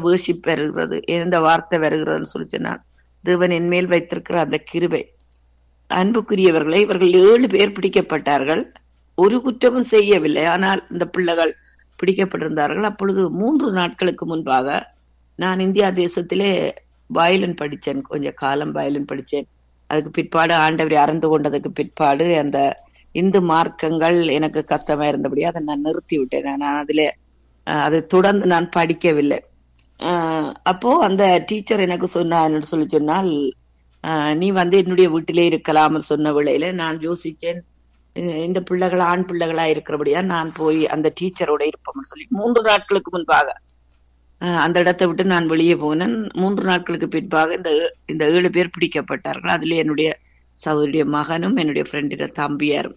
worship வருகிறது எந்த வார்த்தை வருகிறதுன்னு சொல்லி சொன்னால் தேவன் என் மேல் வைத்திருக்கிற அந்த கிருபை அன்புக்குரியவர்களை இவர்கள் ஏழு பேர் பிடிக்கப்பட்டார்கள் ஒரு குற்றமும் செய்யவில்லை ஆனால் இந்த பிள்ளைகள் பிடிக்கப்பட்டிருந்தார்கள் அப்பொழுது மூன்று நாட்களுக்கு முன்பாக நான் இந்தியா தேசத்திலே வயலின் படித்தேன் கொஞ்ச காலம் வயலின் படித்தேன் அதுக்கு பிற்பாடு ஆண்டவரை அறிந்து கொண்டதுக்கு பிற்பாடு அந்த இந்து மார்க்கங்கள் எனக்கு கஷ்டமா இருந்தபடி அதை நான் நிறுத்தி விட்டேன் நான் அதிலே அஹ், அதை தொடர்ந்து நான் படிக்கவில்லை அஹ், அப்போ அந்த டீச்சர் எனக்கு சொன்னான்னு சொல்லி சொன்னால் அஹ், நீ வந்து என்னுடைய வீட்டிலே இருக்கலாம்னு சொன்ன வேளையில நான் யோசிச்சேன் அஹ், இந்த பிள்ளைகள் ஆண் பிள்ளைகளா இருக்கிறபடியா நான் போய் அந்த டீச்சரோட இருப்போம்னு சொல்லி மூன்று நாட்களுக்கு முன்பாக அஹ், அந்த இடத்தை விட்டு நான் வெளியே போனேன் மூன்று நாட்களுக்கு பின்பாக இந்த ஏ- இந்த ஏழு பேர் பிடிக்கப்பட்டார்கள் அதிலே என்னுடைய சகோதரிய மகனும் என்னுடைய ஃப்ரெண்டுடைய தம்பியாரும்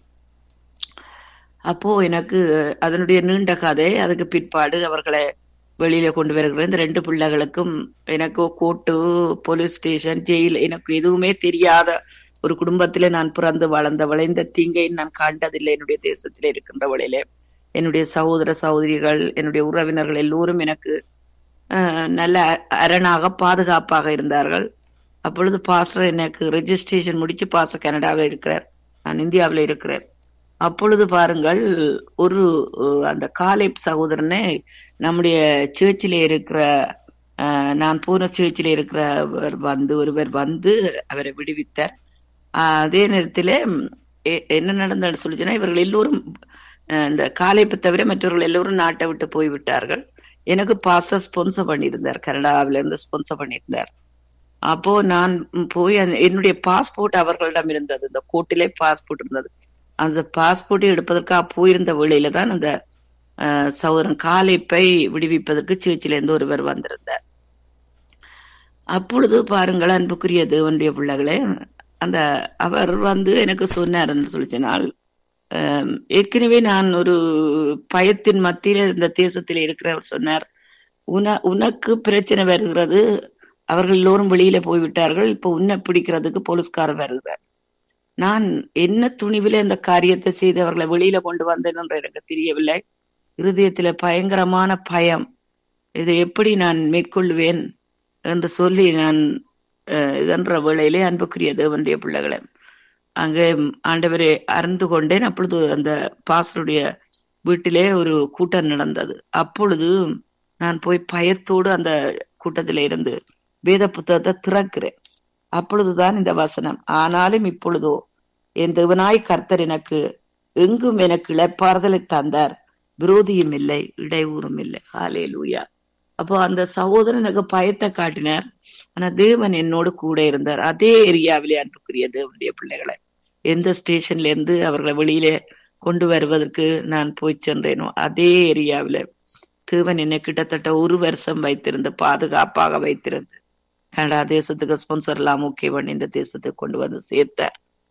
அப்போ எனக்கு அதனுடைய நீண்ட கதை அதுக்கு பிற்பாடு அவர்களை வெளியில கொண்டு வருகிற இந்த ரெண்டு பிள்ளைகளுக்கும் எனக்கு கோர்ட்டு போலீஸ் ஸ்டேஷன் ஜெயில் எனக்கு எதுவுமே தெரியாத ஒரு குடும்பத்திலே நான் பிறந்து வளர்ந்தவளை இந்த தீங்கை நான் கண்டதில்லை என்னுடைய தேசத்திலே இருக்கின்றவளையிலே என்னுடைய சகோதர சகோதரிகள் என்னுடைய உறவினர்கள் எல்லோரும் எனக்கு அஹ், நல்ல அ- அரணாக பாதுகாப்பாக இருந்தார்கள் அப்பொழுது பாஸ்டர் எனக்கு ரெஜிஸ்ட்ரேஷன் முடிச்சு பாஸ்டர் கனடாவில் இருக்கிறார் நான் இந்தியாவில் இருக்கிறேன் அப்பொழுது பாருங்கள் ஒரு அஹ், அந்த காலை சகோதரனை நம்முடைய சேர்ச்சில இருக்கிற அஹ், நான் போன சேர்ச்சில இருக்கிறவர் வந்து ஒருவர் வந்து அவரை விடுவித்தார் அஹ், அதே நேரத்தில் என்ன நடந்ததுன்னு சொல்லிச்சுன்னா இவர்கள் எல்லோரும் அஹ், இந்த காலைப்பை தவிர மற்றவர்கள் எல்லோரும் நாட்டை விட்டு போய்விட்டார்கள் எனக்கு பாஸ்டர் ஸ்பான்சர் பண்ணியிருந்தார் கனடாவில இருந்து ஸ்பான்சர் பண்ணியிருந்தார் அப்போ நான் போய் அந்த- என்னுடைய பாஸ்போர்ட் அவர்களிடம் இருந்தது இந்த கோர்ட்டிலே பாஸ்போர்ட் இருந்தது அந்த பாஸ்போர்ட்டை எடுப்பதற்காக போயிருந்த வேளையில தான் அந்த அஹ், சகோதரன் காலைப்பை விடுவிப்பதற்கு சர்ச்சில இருந்து ஒருவர் வந்திருந்தார் அப்பொழுது பாருங்கள் அன்புக்குரிய தேவனுடைய பிள்ளைகளே அந்த அவர் வந்து எனக்கு சொன்னார்ன்னு சொல்லிச்சினால் ஏற்கனவே நான் ஒரு பயத்தின் மத்தியில இந்த தேசத்தில் இருக்கிறவர் சொன்னார் உன உனக்கு பிரச்சனை வருகிறது அவர்கள் எல்லோரும் வெளியில போய்விட்டார்கள் இப்ப உன்னை பிடிக்கிறதுக்கு போலீஸ்காரர் வருகிறார் நான் என்ன துணிவில இந்த காரியத்தை செய்து அவர்களை வெளியில கொண்டு வந்தேன் என்று எனக்கு தெரியவில்லை இருதயத்துல பயங்கரமான பயம் இதை எப்படி நான் மேற்கொள்வேன் என்று சொல்லி நான் அஹ், இதென்ற வேளையிலே அன்புக்குரிய தேவனுடைய பிள்ளைகளை அங்கே ஆண்டவரை அறிந்து கொண்டேன் அப்பொழுது அந்த பாஸ்டருடைய வீட்டிலே ஒரு கூட்டம் நடந்தது அப்பொழுது நான் போய் பயத்தோடு அந்த கூட்டத்திலே இருந்து வேத புத்தகத்தை திறக்கிறேன் அப்பொழுதுதான் இந்த வசனம் ஆனாலும் இப்பொழுதோ என் தேவனாய் கர்த்தர் எனக்கு எங்கும் எனக்கு இளைப்பாறுதலை தந்தார் விரோதியும் இல்லை இடையூறும் இல்லை ஹாலே லூயா அப்போ அந்த சகோதரன் எனக்கு பயத்தை காட்டினார் ஆனா தேவன் என்னோடு கூட இருந்தார் அதே ஏரியாவிலே அன்புக்குரிய தேவனுடைய பிள்ளைகளை எந்த ஸ்டேஷன்ல இருந்து அவர்களை வெளியிலே கொண்டு வருவதற்கு நான் போய் சென்றேனோ அதே ஏரியாவில தேவன் என்னை கிட்டத்தட்ட ஒரு வருஷம் வைத்திருந்து பாதுகாப்பாக வைத்திருந்து கனடா தேசத்துக்கு ஸ்பான்சர் எல்லாம் முக்கிய பண்ணி இந்த தேசத்துக்கு கொண்டு வந்து சேர்த்தார்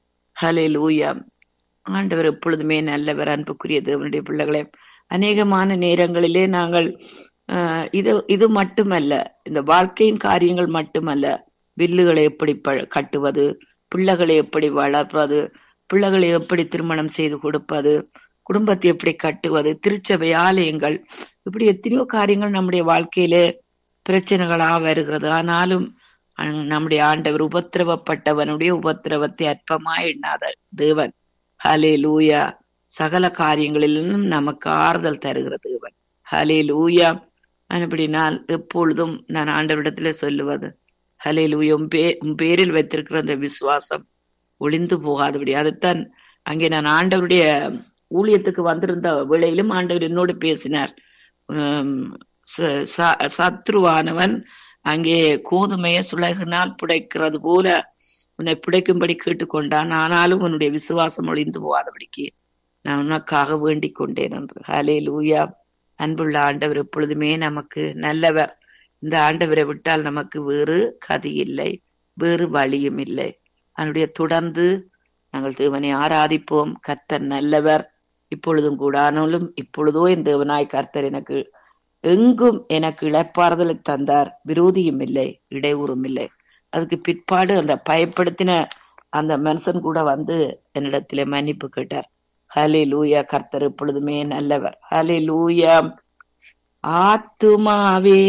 ஹலே லூயா ஆண்டவர் எப்பொழுதுமே நல்லவர் அன்புக்குரிய தேவனுடைய பிள்ளைகளே அநேகமான நேரங்களிலே நாங்கள் ஆஹ், இது இது மட்டுமல்ல இந்த வாழ்க்கையின் காரியங்கள் மட்டுமல்ல வில்லுகளை எப்படி ப- கட்டுவது பிள்ளைகளை எப்படி வளர்ப்பது பிள்ளைகளை எப்படி திருமணம் செய்து கொடுப்பது குடும்பத்தை எப்படி கட்டுவது திருச்சபை ஆலயங்கள் இப்படி எத்தனையோ காரியங்கள் நம்முடைய வாழ்க்கையிலே பிரச்சனைகளா வருகிறது ஆனாலும் அஹ், நம்முடைய ஆண்டவர் உபத்திரவப்பட்டவனுடைய உபத்திரவத்தை அற்பமாய் எண்ணாத தேவன் ஹலே லூயா சகல காரியங்களிலும் நமக்கு ஆறுதல் தருகிற தேவன் ஹலே லூயா அப்படினால் எப்பொழுதும் நான் ஆண்டவரிடத்துல சொல்லுவது ஹலே லூயா உன் பே உன் பேரில் வைத்திருக்கிற அந்த விசுவாசம் ஒளிந்து போகாதபடி அதைத்தான் அங்கே நான் ஆண்டவருடைய ஊழியத்துக்கு வந்திருந்த வேளையிலும் ஆண்டவர் என்னோடு பேசினார் உம், ச- ச- சத்ருவானவன் அங்கே கோதுமையை சுலகினால் புடைக்கிறது போல உன்னை புடைக்கும்படி கேட்டுக்கொண்டான் ஆனாலும் உன்னுடைய விசுவாசம் ஒளிந்து போகாதபடிக்கு நான் உனக்காக வேண்டிக் கொண்டேன் என்று ஹலே லூயா அன்புள்ள ஆண்டவர் எப்பொழுதுமே நமக்கு நல்லவர் இந்த ஆண்டவரை விட்டால் நமக்கு வேறு கதி இல்லை வேறு வழியும் இல்லை அதனுடைய தொடர்ந்து நாங்கள் தேவனை ஆராதிப்போம் கர்த்தர் நல்லவர் இப்பொழுதும் கூட ஆனாலும் இப்பொழுதோ என் தேவனாய் கர்த்தர் எனக்கு எங்கும் எனக்கு இழப்பாறுதலை தந்தார் விரோதியும் இல்லை இடையூறும் இல்லை அதுக்கு பிற்பாடு அந்த பயப்படுத்தின அந்த மனுஷன் கூட வந்து என்னிடத்திலே மன்னிப்பு கேட்டார் ஹலே லூயா கர்த்தர் எப்பொழுதுமே நல்லவர் ஹலே லூயா ஆத்துமாவே